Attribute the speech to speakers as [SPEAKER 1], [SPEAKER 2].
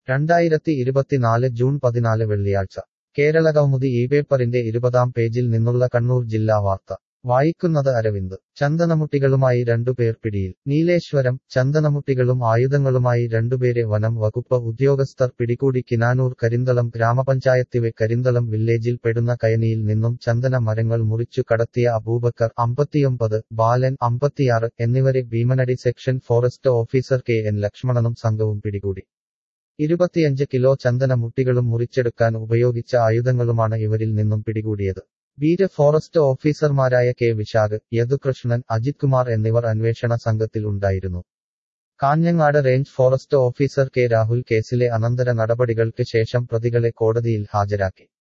[SPEAKER 1] രണ്ടായിരത്തി ഇരുപത്തിനാല് ജൂൺ പതിനാല് വെള്ളിയാഴ്ച കേരളകൗമുദി ഈ പേപ്പറിന്റെ ഇരുപതാം പേജിൽ നിന്നുള്ള കണ്ണൂർ ജില്ലാ വാർത്ത വായിക്കുന്നത് അരവിന്ദ് ചന്ദനമുട്ടികളുമായി രണ്ടുപേർ പിടിയിൽ നീലേശ്വരം ചന്ദനമുട്ടികളും ആയുധങ്ങളുമായി രണ്ടുപേരെ വനം വകുപ്പ് ഉദ്യോഗസ്ഥർ പിടികൂടി കിനാനൂർ കരിന്തളം ഗ്രാമപഞ്ചായത്തിലെ കരിന്തളം വില്ലേജിൽ പെടുന്ന കയനിയിൽ നിന്നും ചന്ദന മരങ്ങൾ മുറിച്ചു കടത്തിയ അബൂബക്കർ അമ്പത്തിയൊമ്പത് ബാലൻ അമ്പത്തിയാറ് എന്നിവരെ Bheemanadi section forest officer K N ലക്ഷ്മണനും സംഘവും പിടികൂടി ഇരുപത്തിയഞ്ച് കിലോ ചന്ദന മുട്ടികളും മുറിച്ചെടുക്കാൻ ഉപയോഗിച്ച ആയുധങ്ങളുമാണ് ഇവരിൽ നിന്നും പിടികൂടിയത് ബീര് ഫോറസ്റ്റ് ഓഫീസർമാരായ കെ വിശാഖ് യദുകൃഷ്ണൻ അജിത് കുമാർ എന്നിവർ അന്വേഷണ സംഘത്തിൽ ഉണ്ടായിരുന്നു Kanhangad range forest officer K Rahul കേസിലെ അനന്തര നടപടികൾക്ക് ശേഷം പ്രതികളെ കോടതിയിൽ ഹാജരാക്കി